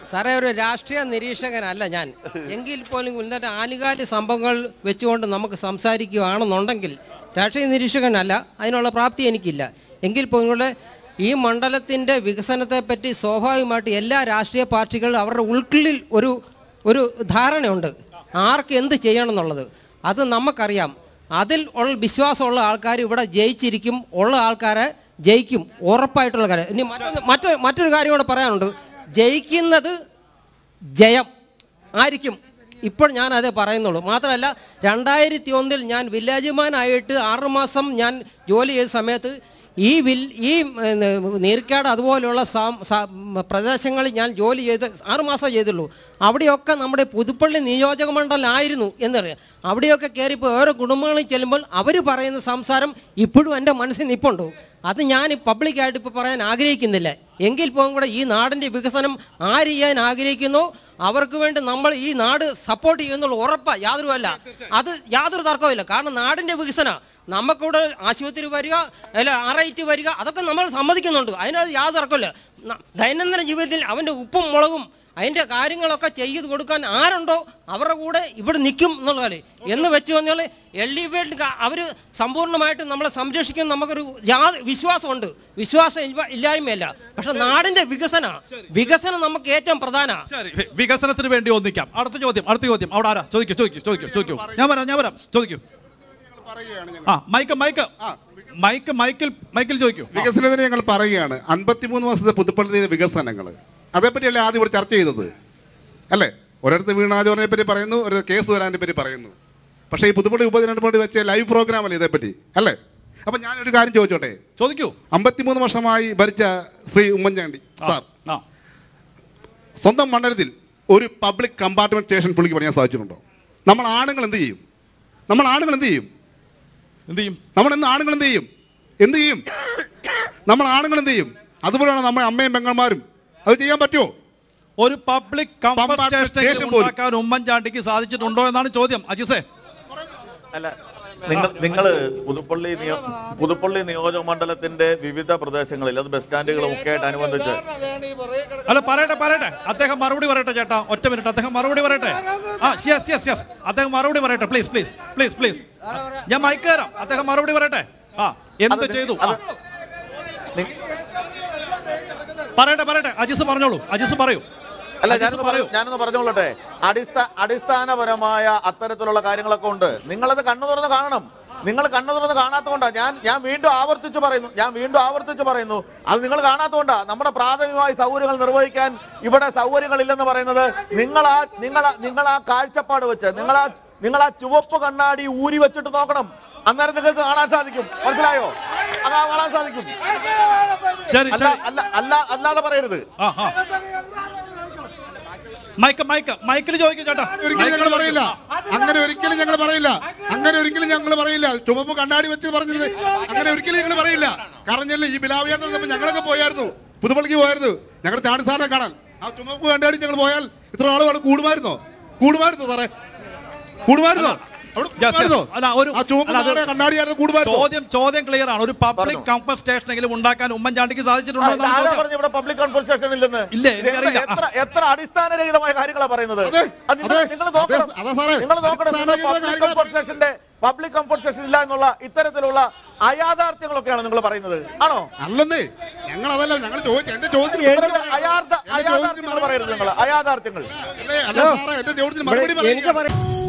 സാറേ ഒരു രാഷ്ട്രീയ നിരീക്ഷകനല്ല ഞാൻ എങ്കിൽ പോലും ഇന്നത്തെ ആനുകാലിക സംഭവങ്ങൾ വെച്ചുകൊണ്ട് നമുക്ക് സംസാരിക്കുകയാണെന്നുണ്ടെങ്കിൽ രാഷ്ട്രീയ നിരീക്ഷകനല്ല അതിനുള്ള പ്രാപ്തി എനിക്കില്ല എങ്കിൽ പോലും കൂടെ ഈ മണ്ഡലത്തിൻ്റെ വികസനത്തെപ്പറ്റി സ്വാഭാവികമായിട്ട് എല്ലാ രാഷ്ട്രീയ പാർട്ടികളും അവരുടെ ഉൾക്കുള്ളിൽ ഒരു ഒരു ധാരണയുണ്ട് ആർക്ക് എന്ത് ചെയ്യണം എന്നുള്ളത് അത് നമുക്കറിയാം അതിൽ ഉള്ള വിശ്വാസമുള്ള ആൾക്കാർ ഇവിടെ ജയിച്ചിരിക്കും ഉള്ള ആൾക്കാരെ ജയിക്കും ഉറപ്പായിട്ടുള്ള കാര്യം ഇനി മറ്റൊന്ന് മറ്റു മറ്റൊരു കാര്യം കൂടെ പറയാനുണ്ട് ജയിക്കുന്നത് ജയം ആയിരിക്കും ഇപ്പോൾ ഞാൻ അതേ പറയുന്നുള്ളൂ മാത്രമല്ല രണ്ടായിരത്തി ഒന്നിൽ ഞാൻ വില്ലേജുമാനായിട്ട് ആറുമാസം ഞാൻ ജോലി ചെയ്ത സമയത്ത് ഈ വിൽ ഈ ഉം, നീർക്കാട് അതുപോലെയുള്ള സാം- സാ- പ്രദേശങ്ങളിൽ ഞാൻ ജോലി ചെയ്ത് ആറുമാസം ചെയ്തുള്ളൂ അവിടെയൊക്കെ നമ്മുടെ പുതുപ്പള്ളി നിയോജക മണ്ഡലമായിരുന്നു എന്നറിയാം അവിടെയൊക്കെ കയറിപ്പോൾ ഓരോ കുടുംബങ്ങളിൽ ചെല്ലുമ്പോൾ അവർ പറയുന്ന സംസാരം ഇപ്പോഴും എൻ്റെ മനസ്സിൽ നിൽപ്പുണ്ട് അത് ഞാൻ പബ്ലിക്കായിട്ട് ഇപ്പോൾ പറയാൻ ആഗ്രഹിക്കുന്നില്ല എങ്കിൽ പോകും കൂടെ ഈ നാടിൻ്റെ വികസനം ആര് ചെയ്യാൻ ആഗ്രഹിക്കുന്നു അവർക്ക് വേണ്ടി നമ്മൾ ഈ നാട് സപ്പോർട്ട് ചെയ്യുന്നുള്ള ഉറപ്പാണ് യാതൊരുമല്ല അത് യാതൊരു തർക്കവുമില്ല കാരണം നാടിൻ്റെ വികസന നമുക്കിവിടെ ആശുപത്രി വരിക അല്ല ആർ ഐ ടി വരിക അതൊക്കെ നമ്മൾ സമ്മതിക്കുന്നുണ്ട് അതിനകത്ത് യാതൊരു തർക്കമില്ല ന- ദൈനംദിന ജീവിതത്തിൽ അവൻ്റെ ഉപ്പും മുളകും അതിൻ്റെ കാര്യങ്ങളൊക്കെ ചെയ്ത് കൊടുക്കാൻ ആരുണ്ടോ അവരുടെ കൂടെ ഇവിടെ നിൽക്കും എന്നുള്ളതാണ് എന്ന് വെച്ച് കഴിഞ്ഞാൽ എൽ ഡി എഫ് അവർ സമ്പൂർണ്ണമായിട്ട് നമ്മളെ സംരക്ഷിക്കും നമുക്കൊരു യാ- വിശ്വാസമുണ്ട് വിശ്വാസം ഇല്ല- ഇല്ലായ്മയല്ല പക്ഷെ നാടിൻ്റെ വികസന വികസനം നമുക്ക് ഏറ്റവും പ്രധാന ശരി വി- വികസനത്തിന് വേണ്ടി ഒന്നിക്കാം അടുത്ത ചോദ്യം അടുത്ത ചോദ്യം അവിടെ ആരാ ചോദിക്കൂ ചോദിക്കൂ ചോദിക്കൂ ചോദിക്കൂ ഞാൻ വരാം ഞാൻ വരാം ചോദിക്കൂ ആ മൈക്ക് മൈക്ക് മൈക്ക് മൈക്കിൽ മൈക്കിൽ ചോദിക്കൂ ആ. വികസനത്തിന് ഞങ്ങൾ പറയുകയാണ് അൻപത്തിമൂന്ന് വർഷത്തെ പുതുപ്പള്ളി വികസനങ്ങൾ അതേപ്പറ്റിയല്ലേ ആദ്യം ഇവിടെ ചർച്ച ചെയ്തത് അല്ലേ ഒരിടത്ത് വീണാജോറിനെ പറ്റി പറയുന്നു ഒരു കേസ് വരാനെ പറ്റി പറയുന്നു പക്ഷേ ഈ പുതുപ്പള്ളി ഉപതിരഞ്ഞെടുപ്പ് വേണ്ടി വെച്ച ലൈവ് പ്രോഗ്രാം അല്ലേ ഇതേപ്പറ്റി അല്ലേ അപ്പൊ ഞാനൊരു കാര്യം ചോദിച്ചോട്ടെ ചോദിക്കൂ അമ്പത്തിമൂന്ന് വർഷമായി ഭരിച്ച ശ്രീ ഉമ്മൻചാണ്ടി ആ, സാർ ആ സ്വന്തം മണ്ഡലത്തിൽ ഒരു പബ്ലിക് കമ്പാർട്ട്മെന്റ് സ്റ്റേഷൻ പുള്ളിക്ക് പണിയാൻ സാധിച്ചിട്ടുണ്ടോ നമ്മൾ ആണുങ്ങൾ എന്ത് ചെയ്യും നമ്മൾ ആണുങ്ങൾ എന്ത് ചെയ്യും എന്ത് ചെയ്യും നമ്മൾ ഇന്ന് ആണുങ്ങൾ എന്ത് ചെയ്യും എന്ത് ചെയ്യും നമ്മൾ ആണുങ്ങൾ എന്ത് ചെയ്യും അതുപോലെയാണ് നമ്മുടെ അമ്മയും പെങ്ങന്മാരും അത് ചെയ്യാൻ പറ്റുമോ ഒരു public comfort Comfort station station പോലും. ഉണ്ടാക്കാൻ ഉമ്മൻചാണ്ടിക്ക് സാധിച്ചിട്ടുണ്ടോ എന്നാണ് ചോദ്യം അജിസേ അല്ല നിങ്ങൾ നിങ്ങൾ പുതുപ്പള്ളി നിയോ പുതുപ്പള്ളി നിയോജക മണ്ഡലത്തിന്റെ വിവിധ പ്രദേശങ്ങളിൽ അത് ബസ് സ്റ്റാൻഡുകളും ഒക്കെ ആയിട്ട് അനുബന്ധിച്ച് അല്ല പറയട്ടെ പറയട്ടെ അദ്ദേഹം മറുപടി പറയട്ടെ ചേട്ടാ ഒറ്റ മിനിറ്റ് അദ്ദേഹം മറുപടി പറയട്ടെ ആ യെസ് യെസ് യെസ് അദ്ദേഹം മറുപടി പറയട്ടെ പ്ലീസ് പ്ലീസ് പ്ലീസ് പ്ലീസ് ഞാൻ മൈക്ക് തരാം അദ്ദേഹം മറുപടി പറയട്ടെ ആ എന്ത് അത് ചെയ്തു അത് ആ, നി- പറയട്ടെ പറയട്ടെ അജിസ് പറഞ്ഞോളൂ അജിസ് പറയൂ അല്ല അജിസ് ഞാനൊന്ന് പറയൂ ഞാനൊന്ന് പറഞ്ഞോളട്ടെ അടിസ്ഥാ അടിസ്ഥാനപരമായ അത്തരത്തിലുള്ള കാര്യങ്ങളൊക്കെ ഉണ്ട് നിങ്ങളത് കണ്ണു തുറന്ന് കാണണം നിങ്ങൾ കണ്ണു തുറന്ന് കാണാത്തതുകൊണ്ടാ ഞാൻ ഞാൻ വീണ്ടും ആവർത്തിച്ച് പറയുന്നു ഞാൻ വീണ്ടും ആവർത്തിച്ച് പറയുന്നു അത് നിങ്ങൾ കാണാത്തതുകൊണ്ടാ നമ്മുടെ പ്രാഥമികമായ സൗകര്യങ്ങൾ നിർവഹിക്കാൻ ഇവിടെ സൗകര്യങ്ങളില്ലെന്ന് പറയുന്നത് നിങ്ങൾ ആ നിങ്ങൾ ആ- നിങ്ങൾ ആ കാഴ്ചപ്പാട് വെച്ച് നിങ്ങൾ ആ നിങ്ങൾ ആ ചുവപ്പ് കണ്ണാടി ഊരി വെച്ചിട്ട് നോക്കണം അന്നേരം നിങ്ങൾക്ക് കാണാൻ സാധിക്കും മനസ്സിലായോ അതാ കാണാൻ സാധിക്കും ശരി അല്ല ശരി അല്ല അല്ല അല്ലാതെ പറയരുത് ആ ആ മൈക്ക് മൈക്ക് മൈക്കിൽ ചോദിക്കും ചേട്ടാ ഒരിക്കലും ഞങ്ങൾ പറയില്ല അങ്ങനെ ഒരിക്കലും ഞങ്ങൾ പറയില്ല അങ്ങനെ ഒരിക്കലും ഞങ്ങൾ പറയില്ല ചുമപ്പ് കണ്ണാടി വെച്ച് പറഞ്ഞത് അങ്ങനെ ഒരിക്കലും ഞങ്ങൾ പറയില്ല കാരണം ഈ ബിലാവിയാത്ര ഞങ്ങളൊക്കെ പോയായിരുന്നു പുതുപ്പള്ളിക്ക് പോയായിരുന്നു ഞങ്ങളുടെ ചാടി സാറിനെ കാണാൻ ആ ചുമപ്പ് കണ്ണാടി ഞങ്ങൾ പോയാൽ ഇത്ര ആളുകൾ കൂടുമായിരുന്നോ കൂടുമായിരുന്നോ സാറേ കൂടുമായിരുന്നോ അവിടെ Yes, yes. കൂടുമായിരുന്നോ? അല്ല, ഒരു- ആ ചുവപ്പ് അല്ല, അത് കണ്ണാടി കൂടുമായിരുന്നോ കൂടുമായിരുന്നോ ചോദ്യം ചോദ്യം ക്ലിയർ ആണ് ഒരു പബ്ലിക് പറഞ്ഞോ. കംഫർട്ട് സ്റ്റേഷനെങ്കിലും ഉണ്ടാക്കാൻ ഉമ്മൻചാണ്ടിക്ക് സാധിച്ചിട്ടുണ്ടോ ആ, എന്നാണ് ആരാ ചോദ്യം പറഞ്ഞു ഇവിടെ പബ്ലിക് കൺഫർസേഷൻ ഇല്ലെന്ന് ഇല്ല, ഇത് എത്ര- എനിക്കറിയില്ല. എത്ര എത്ര അടിസ്ഥാനരഹിതമായ കാര്യങ്ങളാണ് പറയുന്നത് അതെ, അത് നിങ്ങൾ അതെ, നിങ്ങൾ നോക്കണം അതെ, അതെ സാറേ. നിങ്ങൾ നോക്കണം നിങ്ങൾ അടിസ്ഥാനരഹിത പബ്ലിക് കാര്യങ്ങളാ കൺഫർസേഷന്റെ പബ്ലിക് കൺഫർസേഷൻ ഇല്ല എന്നുള്ള ഇത്തരത്തിലുള്ള അയാഥാർത്ഥ്യങ്ങളൊക്കെയാണ് നിങ്ങൾ പറയുന്നത് ആണോ അല്ലെന്നേ ഞങ്ങൾ അതല്ല ഞങ്ങൾ ചോദിച്ചു എന്റെ ചോദ്യത്തിന് ഇത്തരത്തിൽ മറുപടി അയാർത്ഥ എന്റെ ചോദ്യത്തിന് അയാഥാർത്ഥ്യങ്ങൾ മറുപടി പറയരുത് നിങ്ങൾ അയാഥാർത്ഥ്യങ്ങൾ അല്ലേ, അല്ല സാറേ എന്റെ ചോദ്യത്തിന് മറുപടി എനിക്ക് പറയുക പറയാം